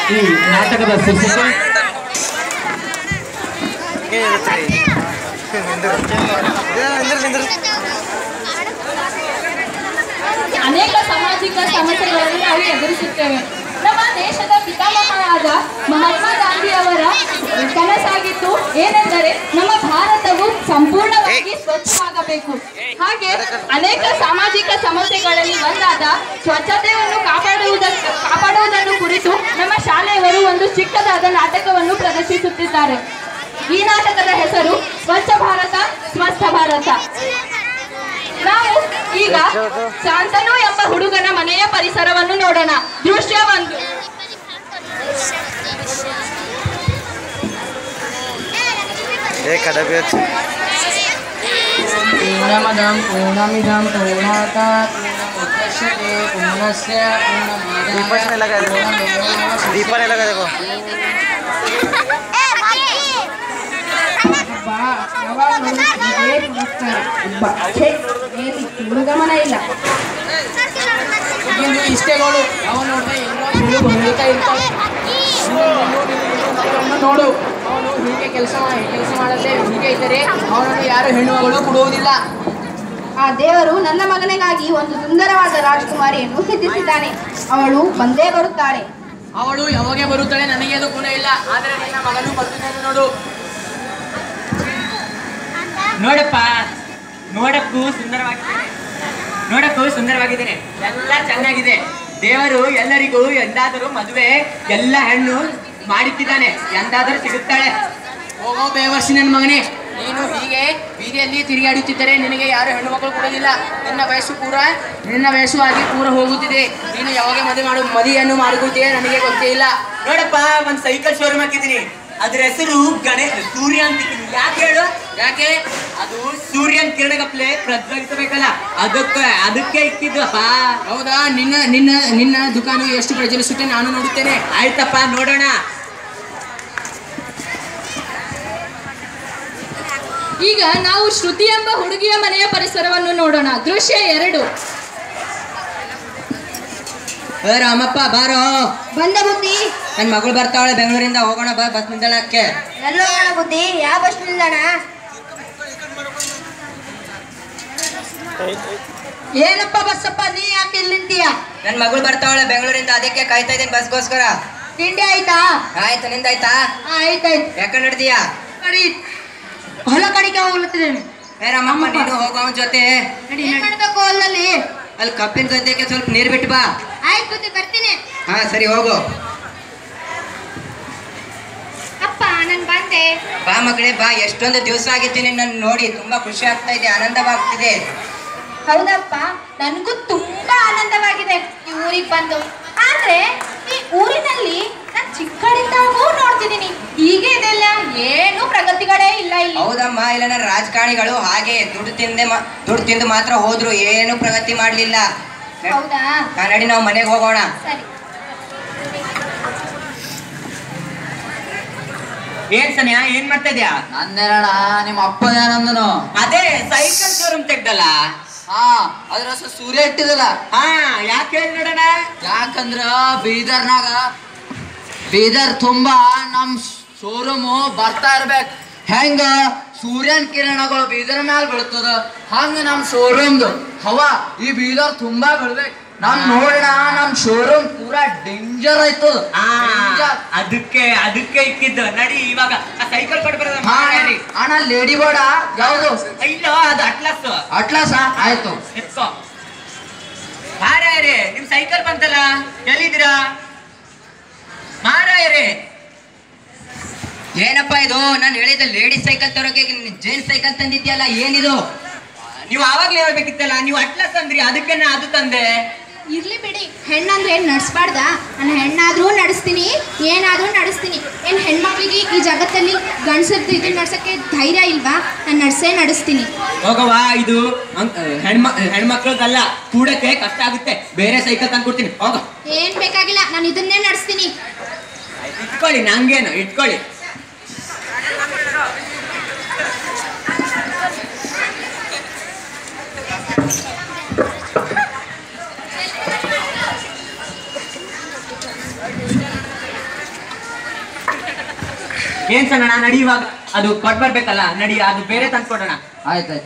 ಈ ನಾಟಕದ ಶೀರ್ಷಿಕೆ ಅನೇಕ ಸಾಮಾಜಿಕ ಸಮಸ್ಯೆಗಳನ್ನು ನಾವು ಎದುರಿಸುತ್ತೇವೆ ನಮ್ಮ ದೇಶದ ಪಿತಾಮಹರಾದ ಮಹಾತ್ಮ ಗಾಂಧಿ ಅವರ ಕನಸಾಗಿತ್ತು ಏನೆಂದರೆ ನಮ್ಮ ಭಾರತವು ಸಂಪೂರ್ಣವಾಗಿ ಸ್ವಚ್ಛವಾಗಬೇಕು ಹಾಗೆ ಅನೇಕ ಸಾಮಾಜಿಕ ಸಮಸ್ಯೆಗಳಲ್ಲಿ ಒಂದಾದ ಸ್ವಚ್ಛತೆಯನ್ನು ಕಾಪಾಡುವುದಕ್ಕೆ ಕಾಪಾಡುವುದನ್ನು ಕುರಿತು ನಮ್ಮ ಶಾಲೆಯವರು ಒಂದು ಚಿಕ್ಕದಾದ ನಾಟಕವನ್ನು ಪ್ರದರ್ಶಿಸುತ್ತಿದ್ದಾರೆ ಈ ನಾಟಕದ ಹೆಸರು ಸ್ವಚ್ಛ ಭಾರತ ಸ್ವಸ್ಥ ಭಾರತ ನಾವು ಈಗ ಶಾಂತನು ಎಂಬ ಹುಡುಗನ ಮನೆಯ ಪರಿಸರವನ್ನು ನೋಡೋಣ ದೃಶ್ಯ ಒಂದು ಏ ಕಡಬೆ पूर्णमदं पूर्णमिदं पूर्णात् पूर्णमुदच्यते पूर्णस्य दीपक ने लगा देखो दीपा ने लगा देखो ಗಮನ ಇಲ್ಲ ಈಗಿಂದು ಇಷ್ಟೇಗಳು ಅವ ನೋಡ್ತಾ ಏನೋ ಸುಳ್ಳು ಹೇಳ್ತಾ ಇರ್ತಾವೆ ಅವನನ್ನು ನೋಡು ಅವನು ಹೀಗೆ ಕೆಲಸ ಕೆಲಸ ಮಾಡದೆ ಹೀಗೆ ಇದ್ದರೆ ಅವನನ್ನು ಯಾರು ಹೆಣ್ಣು ಮಗಳು ಕೊಡುವುದಿಲ್ಲ ಆ ದೇವರು ನನ್ನ ಮಗನಿಗಾಗಿ ಒಂದು ಸುಂದರವಾದ ರಾಜಕುಮಾರಿಯನ್ನು ಸಿದ್ಧಿಸಿದ್ದಾನೆ ಅವಳು ಬಂದೇ ಬರುತ್ತಾಳೆ ಅವಳು ಯಾವಾಗ ಬರುತ್ತಾಳೆ ನನಗೆ ಅದು ಗುಣ ಇಲ್ಲ ಆದರೆ ನಿನ್ನ ಮಗನು ಬರ್ತಿದ್ದಾನೆ ನೋಡು ನೋಡಪ್ಪ ನೋಡಕ್ಕೂ ಸುಂದರವಾಗಿದೆ ನೋಡಕ್ಕೂ ಸುಂದರವಾಗಿದ್ದೇನೆ ಎಲ್ಲ ಚೆನ್ನಾಗಿದೆ ದೇವರು ಎಲ್ಲರಿಗೂ ಎಂದಾದರೂ ಮದುವೆ ಎಲ್ಲ ಹೆಣ್ಣು ಮಾಡುತ್ತಿದ್ದಾನೆ ಎಂದಾದರೂ ಸಿಗುತ್ತಾಳೆ ಹೋಗೋ ಬೇವರ್ಸಿ ನನ್ನ ಮಗನೇ ನೀನು ಹೀಗೆ ಬೀದಿಯಲ್ಲಿ ತಿರುಗಾಡುತ್ತಿದ್ದರೆ ನಿನಗೆ ಯಾರು ಹೆಣ್ಣು ಮಕ್ಕಳು ಕೊಡೋದಿಲ್ಲ ನಿನ್ನ ವಯಸ್ಸು ಪೂರ ನಿನ್ನ ವಯಸ್ಸು ಆಗಿ ಪೂರ ಹೋಗುತ್ತಿದೆ ನೀನು ಯಾವಾಗ ಮದುವೆ ಮಾಡು ಮದುವೆಯನ್ನು ಮಾಡಿಕೊಳ್ತೀಯ ನನಗೆ ಗೊತ್ತೇ ಇಲ್ಲ ನೋಡಪ್ಪ ಒಂದ್ ಸೈಕಲ್ ಶೋರೂಮ್ ಹಾಕಿದ್ದೀನಿ ಅದ್ರ ಹೆಸರು ಗಣೇ ಸೂರ್ಯ ಅಂತ ಇಟ್ಟಿದ್ದೀನಿ. ಯಾಕೆ ಹೇಳು ಯಾಕೆ ಅದು ಸೂರ್ಯನ್ ಕಿರಣಗಪ್ಲೆ ಪ್ರಜ್ವಲಿಸಬೇಕಲ್ಲ ಅದಕ್ಕೆ ಅದಕ್ಕೆ ಇಕ್ಕಿದ್ವಪ್ಪ ಹೌದಾ ನಿನ್ನ ನಿನ್ನ ನಿನ್ನ ದುಕಾನು ಎಷ್ಟು ಪ್ರಚಲಿಸುತ್ತೆ ನಾನು ನೋಡುತ್ತೇನೆ ಆಯ್ತಪ್ಪ ನೋಡೋಣ ಈಗ ನಾವು ಶ್ರುತಿ ಎಂಬ ಹುಡುಗಿಯ ಮನೆಯ ಪರಿಸರವನ್ನು ನೋಡೋಣ ದೃಶ್ಯ ಎರಡು ಏ ರಾಮಪ್ಪ ಬಾರೋ ಬಂದ ಬುದ್ಧಿ ನನ್ ಮಗಳು ಬರ್ತಾವಳೆ ಬೆಂಗಳೂರಿಂದ ಹೋಗೋಣ ಬಾ ಬಸ್ ನಿಲ್ದಾಣಕ್ಕೆ ಎಲ್ಲೋಣ ಬುದ್ಧಿ ಯಾವ ಬಸ್ ನಿಲ್ದಾಣ ಏನಪ್ಪ ಬಸ್ಸಪ್ಪ ನೀ ಯಾಕೆ ಇಲ್ಲಿ ನಿಂತೀಯ ನನ್ ಮಗಳು ಬರ್ತಾವಳೆ ಬೆಂಗಳೂರಿಂದ ಅದಕ್ಕೆ ಕಾಯ್ತಾ ಇದ್ದೀನಿ ಬಸ್ಗೋಸ್ಕರ ತಿಂಡಿ ಆಯ್ತಾ ಆಯ್ತು ನಿಂದಾಯ್ತಾ ಆಯ್ತಾಯ್ತು ಯಾಕಂಡ್ ನಡ್ದೀಯಾ ಕಡಿ ಹೊಲ ಕಡಿಗೆ ಹೋಗ್ಲತ್ತಿದ್ದೇನೆ ಏ ರಾಮಪ್ಪ ನೀನು ಹೋಗೋ ಅವನ್ ಜೊತೆ ಏನ್ ಮಾಡ್ಬೇಕು ಹೊಲದಲ್ಲಿ ಅಲ್ಲಿ ಕಬ್ಬಿನ ಗದ್ದೆಗೆ ಸ್ವಲ್ಪ ನೀರ್ ಬಿಟ್ಟು ಬಾ ಆಯ್ತು ಬುದ್ಧಿ ಬರ್ತೀನಿ ಹಾ ಸರಿ ಹೋಗು ಅಪ್ಪ ನಾನು ಬಂದೆ ಬಾ ಮಗಳೇ ಬಾ ಎಷ್ಟೊಂದು ದಿವಸ ಆಗಿತ್ತು ನಿನ್ನ ನೋಡಿ ತುಂಬಾ ಖುಷಿ ಆಗ್ತಾ ಇದೆ ಆನಂದವಾಗ್ತಿದೆ ಹೌದಪ್ಪ ನನಗೂ ತುಂಬಾ ಆನಂದವಾಗಿದೆ ಈ ಊರಿಗೆ ಬಂದು ಆದ್ರೆ ಈ ಊರಿನಲ್ಲಿ ನಾನು ಚಿಕ್ಕಡಿದ್ದಾಗೂ ನೋಡ್ತಿದ್ದೀನಿ ಹೀಗೆ ಇದೆಲ್ಲ ಏನು ಪ್ರಗತಿಗಳೇ ಇಲ್ಲ ಇಲ್ಲಿ ಹೌದಮ್ಮ ಇಲ್ಲ ರಾಜಕಾರಣಿಗಳು ಹಾಗೆ ದುಡ್ಡು ತಿಂದೆ ಮಾ- ದುಡ್ಡು ತಿಂದು ಮಾತ್ರ ಹೋದ್ರು ಏನು ಪ್ರಗತಿ ಮಾಡ್ಲಿಲ್ಲ ಹೌದಾ ನಾ ನಡಿ ನಾವು ಮನೆಗೆ ಹೋಗೋಣ ಸರಿ ಏನ್ ಸನ್ಯಾ ಏನ್ ಮಾಡ್ತಾ ಇದ್ಯಾ ನಂದೇನಣ್ಣ ನಿಮ್ಮ ಅಪ್ಪನೇನಂದನು ಅದೇ ಸೈಕಲ್ ಶೋರೂಮ್ ತೆಗ್ದಲ್ಲ ಹಾ ಅದ್ರ ಹೆಸರು ಸೂರ್ಯ ಇಟ್ಟಿದಲ್ಲ ಹಾ ಯಾಕೆ ಹೇಳಿ ನೋಡೋಣ ಯಾಕಂದ್ರ ಬೀದರ್ನಾಗ ಬೀದರ್ ತುಂಬಾ ನಮ್ ಶೋರೂಮು ಬರ್ತಾ ಇರ್ಬೇಕು ಹೆಂಗ ಸೂರ್ಯನ್ ಕಿರಣಗಳು ಬೀದರ್ ಮ್ಯಾಲ ಬೀಳ್ತದ ಹಂಗ ನಮ್ ಶೋರೂಮ್ದು ಹವಾ ಈ ಬೀದರ್ ತುಂಬಾ ಬೀಳ್ಬೇಕು ನಮ್ ನೋಡೋಣ ನಮ್ ಶೋರೂಮ್ ಪೂರಾ ಡೇಂಜರ್ ಆಯ್ತದ ಆ, Danger. ಅದಕ್ಕೆ ಅದಕ್ಕೆ ಇಕ್ಕಿದ್ದು ನಡಿ ಇವಾಗ ಆ ಸೈಕಲ್ ಕೊಟ್ಟು ಹಾ, ಅಣ್ಣ ಲೇಡಿ ಬೋರ್ಡ ಯಾವ್ದು ಇಲ್ಲ ಅದು ಅಟ್ಲಾಸ್ ಅಟ್ಲಾಸ ಆಯ್ತು ಎತ್ಕೋ ಮಾರಾಯರೇ ನಿಮ್ ಸೈಕಲ್ ಬಂತಲ್ಲ ಎಲ್ಲಿದ್ದೀರಾ ಮಾರಾಯರೇ ಏನಪ್ಪ ಇದು ನಾನು ಹೇಳಿದ ಲೇಡಿ ಸೈಕಲ್ ತರೋಕೆ ಜೇನ್ ಸೈಕಲ್ ತಂದಿದ್ಯಲ್ಲ ಏನಿದು ನೀವು ಆವಾಗ್ಲೇ ಹೇಳ್ಬೇಕಿತ್ತಲ್ಲ ನೀವು ಅಟ್ಲಾಸ್ ಅಂದ್ರಿ ಅದಕ್ಕೆ ನಾ ಅದು ತಂದೆ ಇರ್ಲಿ ಬಿಡಿ ಹೆಣ್ಣಂದ್ರೆ ನಡೆಸ್ಬಾರ್ದ ನಾನು ಹೆಣ್ಣಾದ್ರೂ ನಡೆಸ್ತೀನಿ ಏನಾದ್ರೂ ನಡೆಸ್ತೀನಿ ಏನ್ ಹೆಣ್ಮಕ್ಳಿಗೆ ಈ ಜಗತ್ತಲ್ಲಿ ಗಂಡಸರ್ದು ಇದನ್ನ ನಡ್ಸಕ್ಕೆ ಧೈರ್ಯ ಇಲ್ವಾ ನಾನು ನಡ್ಸೇ ನಡೆಸ್ತೀನಿ ಹೋಗವಾ ಇದು ಅಂಕ್- ಹೆಣ್ಮ ಹೆಣ್ಮಕ್ಳದಲ್ಲ ಕೂಡಕ್ಕೆ ಕಷ್ಟ ಆಗುತ್ತೆ ಬೇರೆ ಸೈಕಲ್ ತಂದು ಕೊಡ್ತೀನಿ ಹೋಗ ಏನ್ ಬೇಕಾಗಿಲ್ಲ ನಾನು ಇದನ್ನೇ ನಡೆಸ್ತೀನಿ ಇಟ್ಕೊಳ್ಳಿ ನಂಗೇನು ಇಟ್ಕೊಳ್ಳಿ ಏನ್ ಸಣ್ಣ ನಡಿ ಇವಾಗ ಅದು ಕೊಟ್ ಬರ್ಬೇಕಲ್ಲ ನಡಿ ಅದು ಬೇರೆ ತಂದ್ಕೊಡೋಣ ಆಯ್ತಾಯ್ತು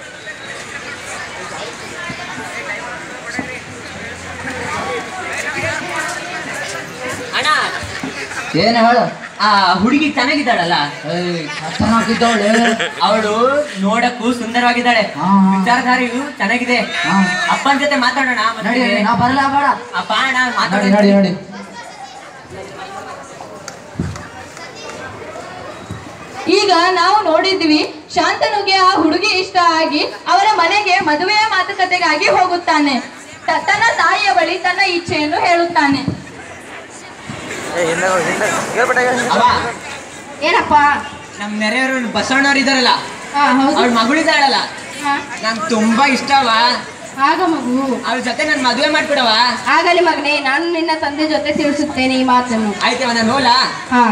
ಅಣ್ಣ ಏನು ಹೇಳು ಆ ಹುಡುಗಿ ಚೆನ್ನಾಗಿದ್ದಾಳಲ್ಲ ಏಯ್ ಖತರ್ನಾಕಿದ್ದವಳೆ ಅವಳು ನೋಡಕ್ಕೂ ಸುಂದರವಾಗಿದ್ದಾಳೆ ಹಾ, ಹಾ. ವಿಚಾರಧಾರೆಯು ಚೆನ್ನಾಗಿದೆ ಹಾ. ಅಪ್ಪನ ಜೊತೆ ಮಾತಾಡೋಣ ಮತ್ತೆ ನಡಿ ನಾ ಬರಲ್ಲ ಬೇಡ ಅಪ್ಪ ಅಣ್ಣ ನಡಿ ಮಾತಾಡೋಣ ನಡಿ ನಡಿ ಈಗ ನಾವು ನೋಡಿದ್ವಿ ಶಾಂತನುಗೆ ಆ ಹುಡುಗಿ ಇಷ್ಟ ಆಗಿ ಅವರ ಮನೆಗೆ ಮದುವೆಯ ಮಾತುಕತೆಗಾಗಿ ಹೋಗುತ್ತಾನೆ ತ- ತನ್ನ ತಾಯಿಯ ಬಳಿ ತನ್ನ ಇಚ್ಛೆಯನ್ನು ಹೇಳುತ್ತಾನೆ ಏ ಹಿಂದೆ ಹೋಗು, ಹಿಂದೆ ಹೇಳ್ಬಿಟ್ಟ ಅವ ಏನಪ್ಪ ನಮ್ ನೆರೆಯವರು ಬಸವಣ್ಣವ್ರು ಇದಾರಲ್ಲ ಹಾ ಹೌದು ಅವಳ ಮಗಳಿದ್ದಾಳಲ್ಲ ಹಾ, ನಂಗೆ ತುಂಬಾ ಇಷ್ಟವ ಆಗ ಮಗು ಅವಳ ಜೊತೆ ನನ್ ಮದುವೆ ಮಾಡ್ಬಿಡವ ಆಗಲಿ ಮಗನೇ ನಾನು ನಿನ್ನ ತಂದೆ ಜೊತೆ ತಿಳಿಸುತ್ತೇನೆ ಈ ಮಾತನ್ನು ಆಯ್ತವ ನಾನು ಹೋಲ ಹಾ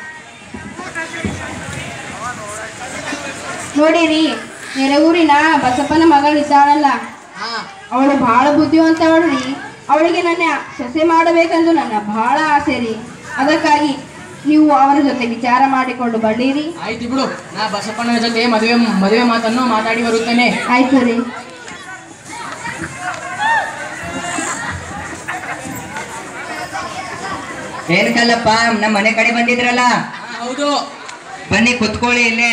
ನೋಡಿರಿ ನೆರೆಯೂರಿನ ಬಸಪ್ಪನ ಮಗಳಿದ್ದಾಳಲ್ಲ ಹಾ ಅವಳು ಬಹಳ ಬುದ್ಧಿವಂತವಳು ರೀ ಅವಳಿಗೆ ನನ್ನ ಸೊಸೆ ಮಾಡಬೇಕೆಂದು ನನ್ನ ಬಹಳ ಆಸೆ ರೀ ಅದಕ್ಕಾಗಿ ನೀವು ಅವರ ಜೊತೆ ವಿಚಾರ ಮಾಡಿಕೊಂಡು ಬಳ್ಳಿರಿ ಆಯ್ತು ಬಿಡು ನಾ ಬಸಪ್ಪನ ಜೊತೆ ಮದುವೆ ಮದುವೆ ಮಾತನ್ನು ಮಾತಾಡಿ ಬರುತ್ತೇನೆ ಆಯ್ತು ರೀ ಏನ್ ಕಲ್ಲಪ್ಪ ನಮ್ಮ ಮನೆ ಕಡೆ ಬಂದಿದ್ರಲ್ಲ ಹೌದು ಬನ್ನಿ ಕುತ್ಕೊಳ್ಳಿ ಇಲ್ಲೇ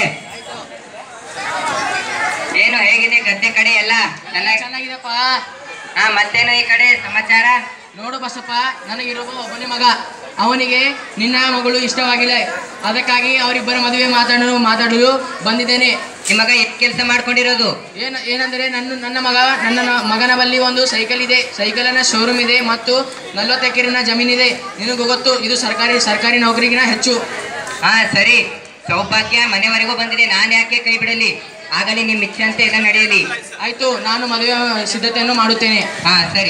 ಏನು ಹೇಗಿದೆ ಗದ್ದೆ ಕಡೆ ಎಲ್ಲ ಚೆನ್ನಾಗಿ ಚೆನ್ನಾಗಿದೆಪ್ಪ ಹಾ ಮತ್ತೇನು ಈ ಕಡೆ ಸಮಾಚಾರ ನೋಡು ಬಸಪ್ಪ ನನಗಿರುವ ಒಬ್ಬನೇ ಮಗ ಅವನಿಗೆ ನಿನ್ನ ಮಗಳು ಇಷ್ಟವಾಗಿಲ್ಲ ಅದಕ್ಕಾಗಿ ಅವರಿಬ್ಬರ ಮದುವೆ ಮಾತಾಡಲು ಮಾತಾಡಲು ಬಂದಿದ್ದೇನೆ ನಿಮಗ ಎಷ್ಟು ಕೆಲಸ ಮಾಡ್ಕೊಂಡಿರೋದು ಏನ ಏನಂದರೆ ನನ್ನ ನನ್ನ ಮಗ ನನ್ನ ನ- ಮಗನ ಬಳಿ ಒಂದು ಸೈಕಲ್ ಇದೆ ಸೈಕಲಿನ ಶೋರೂಮ್ ಇದೆ ಮತ್ತು ನಲ್ವತ್ತು ಎಕರೆನ ಜಮೀನಿದೆ ನಿನಗೂ ಗೊತ್ತು ಇದು ಸರ್ಕಾರಿ ಸರ್ಕಾರಿ ನೌಕರಿಗಿನ ಹೆಚ್ಚು ಹಾ ಸರಿ ಸೌಭಾಗ್ಯ ಮನೆವರೆಗೂ ಬಂದಿದೆ ನಾನು ಯಾಕೆ ಕೈ ಬಿಡಲಿ ಆಗಲಿ ನಿಮ್ಮ ಇಚ್ಛೆ ಅಂತ ಎಲ್ಲ ನಡೆಯಲಿ ಆಯ್ತು ನಾನು ಮದುವೆ ಸಿದ್ಧತೆಯನ್ನು ಮಾಡುತ್ತೇನೆ ಹಾ ಸರಿ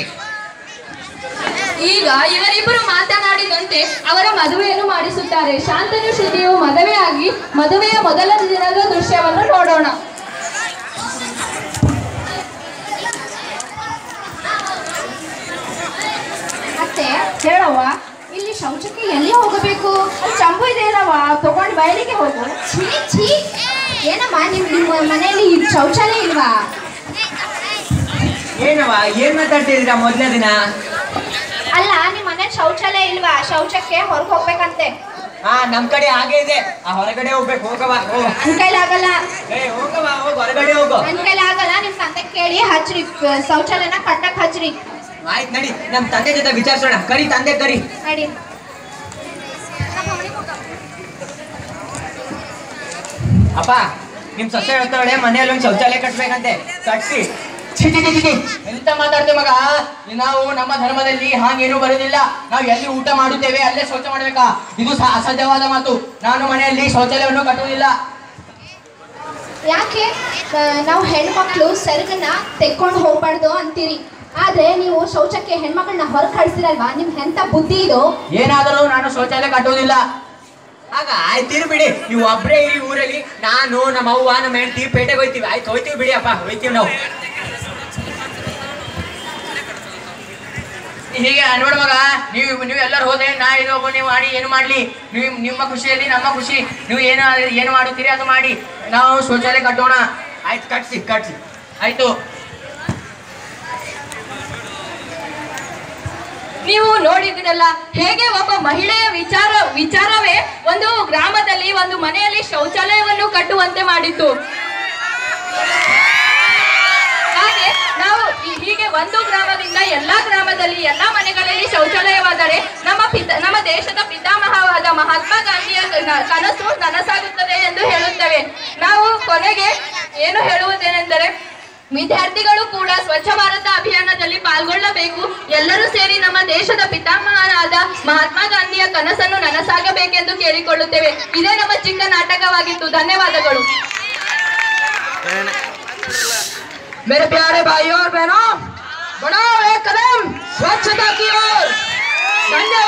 ಈಗ ಇವರಿಬ್ಬರು ಮಾತನಾಡಿದಂತೆ ಅವರ ಮದುವೆಯನ್ನು ಮಾಡಿಸುತ್ತಾರೆ ಶಾಂತನು ಶ್ರುತಿಯು ಮದುವೆಯಾಗಿ ಮದುವೆಯ ಮೊದಲ ದಿನದ ದೃಶ್ಯವನ್ನು ನೋಡೋಣ ಮತ್ತೆ ಹೇಳವ್ವ ಇಲ್ಲಿ ಶೌಚಕ್ಕೆ ಎಲ್ಲಿ ಹೋಗಬೇಕು ಅಲ್ಲಿ ಚಂಬು ಇದೆ ಅಲ್ಲವ್ವ ತಗೊಂಡು ಬಯಲಿಗೆ ಹೋಗು ಛೀ ಛೀ ಏನಮ್ಮ ನಿಮ್ ನಿಮ್ಮ ಮನೆಯಲ್ಲಿ ಈ ಶೌಚಾಲಯ ಇಲ್ವಾ ಏನವ ಏನ್ ಮಾತಾಡ್ತಿದ್ದೀರಾ ಮೊದಲನೇ ದಿನ ಅಲ್ಲ ನಿಮ್ಮ ಮನೇಲಿ ಶೌಚಾಲಯ ಇಲ್ವಾ ಶೌಚಕ್ಕೆ ಹೊರಗೆ ಹೋಗ್ಬೇಕಂತೆ ಹಾ ನಮ್ ಕಡೆ ಹಾಗೆ ಇದೆ ಆ ಹೊರಗಡೆ ಹೋಗ್ಬೇಕು ಹೋಗವ ಓ ನನ್ ಕೈಲಿ ಆಗಲ್ಲ ಏ ಹೋಗವ ಹೋಗ್ ಹೊರಗಡೆ ಹೋಗು ನನ್ ಕೈಲಿ ಆಗಲ್ಲ ನಿಮ್ ತಂದೆ ಕೇಳಿ ಹಚ್ರಿ ಪ- ಶೌಚಾಲಯನ ಕಟ್ಟಕ್ ಹಚ್ರಿ ಆಯ್ತು ನಡಿ ನಮ್ ತಂದೆ ಜೊತೆ ವಿಚಾರಿಸೋಣ ಕರಿ ತಂದೆ ಕರಿ ನಡಿ ಅಪ್ಪ ನಿಮ್ ಸೊಸೆ ಹೇಳ್ತಾಳೆ ಮನೆಯಲ್ಲಿ ಒಂದು ಶೌಚಾಲಯ ಕಟ್ಬೇಕಂತೆ ಕಟ್ಸಿ ಛೀ, ಛೀ, ಛೀ, ಛೀ, ಛೀ. ಎಂತ ಮಾತಾಡ್ತೆ ಮಗ ನಾವು ನಮ್ಮ ಧರ್ಮದಲ್ಲಿ ಹಾಗೇನು ಬರುವುದಿಲ್ಲ ನಾವು ಎಲ್ಲಿ ಊಟ ಮಾಡುತ್ತೇವೆ ಅಲ್ಲೇ ಶೌಚ ಮಾಡಬೇಕಾ ಇದು ಸ- ಅಸಾಧ್ಯವಾದ ಮಾತು ನಾನು ಮನೆಯಲ್ಲಿ ಶೌಚಾಲಯವನ್ನು ಕಟ್ಟುವುದಿಲ್ಲ ಯಾಕೆ ಆ, ನಾವು ಹೆಣ್ಮಕ್ಳು ಸೆರಗನ್ನ ತೆಕ್ಕೊಂಡು ಹೋಗ್ಬಾರ್ದು ಅಂತೀರಿ ಆದ್ರೆ ನೀವು ಶೌಚಕ್ಕೆ ಹೆಣ್ಮಕ್ಳನ್ನ ಹೊರಗೆ ಕಳ್ಸಿರಲ್ವಾ ನಿಮ್ ಎಂತ ಬುದ್ಧಿ ಇದು ಏನಾದರೂ ನಾನು ಶೌಚಾಲಯ ಕಟ್ಟುವುದಿಲ್ಲ ಆಗ ಆಯ್ತಿರು ಬಿಡಿ ನೀವು ಒಬ್ರೇ ಈ ಊರಲ್ಲಿ ನಾನು ನಮ್ಮ ಅವ್ವ ನಮ್ಮ ಹೆಂಡತಿ ಪೇಟೆಗೆ ಹೋಯ್ತೀವಿ ಆಯ್ತು ಹೋಯ್ತೀವಿ ಬಿಡಿ ಅಪ್ಪ ಹೋಯ್ತೀವಿ ನಾವು ಹೀಗೆ ನೋಡ ಮಗ ನೀವು ನೀವು ಎಲ್ಲರೂ ಹೋದ್ರೆ ನಾ ಇದು ಒಬ್ಬನೇ ಮಾಡಿ ಏನು ಮಾಡ್ಲಿ ನೀವು ನಿಮ್ಮ ಖುಷಿಯಲ್ಲಿ ನಮ್ಮ ಖುಷಿ ನೀವು ಏನು ಏನು ಮಾಡುತ್ತೀರಿ ಅದು ಮಾಡಿ ನಾವು ಶೌಚಾಲಯ ಕಟ್ಟೋಣ ಆಯ್ತು ಕಟ್ಸಿ ಕಟ್ಸಿ ಆಯ್ತು ನೀವು ನೋಡಿದಿರಲ್ಲ ಹೇಗೆ ಒಬ್ಬ ಮಹಿಳೆಯ ವಿಚಾರ ವಿಚಾರವೇ ಒಂದು ಗ್ರಾಮದಲ್ಲಿ ಒಂದು ಮನೆಯಲ್ಲಿ ಶೌಚಾಲಯವನ್ನು ಕಟ್ಟುವಂತೆ ಮಾಡಿತು ಹಾಗೆ ನಾವು ಈ- ಹೀಗೆ ಒಂದು ಗ್ರಾಮದಿಂದ ಎಲ್ಲಾ ಗ್ರಾಮದಲ್ಲಿ ಎಲ್ಲಾ ಮನೆಗಳಲ್ಲಿ ಶೌಚಾಲಯವಾದರೆ ನಮ್ಮ ಪಿತ ನಮ್ಮ ದೇಶದ ಪಿತಾಮಹವಾದ ಮಹಾತ್ಮ ಗಾಂಧಿಯ ಕ- ಕನಸು ನನಸಾಗುತ್ತದೆ ಎಂದು ಹೇಳುತ್ತೇವೆ ನಾವು ಕೊನೆಗೆ ಏನು ಹೇಳುವುದೇನೆಂದರೆ ವಿದ್ಯಾರ್ಥಿಗಳು ಕೂಡ ಸ್ವಚ್ಛ ಭಾರತ ಅಭಿಯಾನದಲ್ಲಿ ಪಾಲ್ಗೊಳ್ಳಬೇಕು ಎಲ್ಲರೂ ಸೇರಿ ನಮ್ಮ ದೇಶದ ಪಿತಾಮಹನಾದ ಮಹಾತ್ಮ ಗಾಂಧಿಯ ಕನಸನ್ನು ನನಸಾಗಬೇಕೆಂದು ಕೇಳಿಕೊಳ್ಳುತ್ತೇವೆ ಇದೇ ನಮ್ಮ ಚಿಕ್ಕ ನಾಟಕವಾಗಿತ್ತು ಧನ್ಯವಾದಗಳು मेरे प्यारे भाइयों और बहनों बढ़ाओ एक कदम स्वच्छता की ओर संजय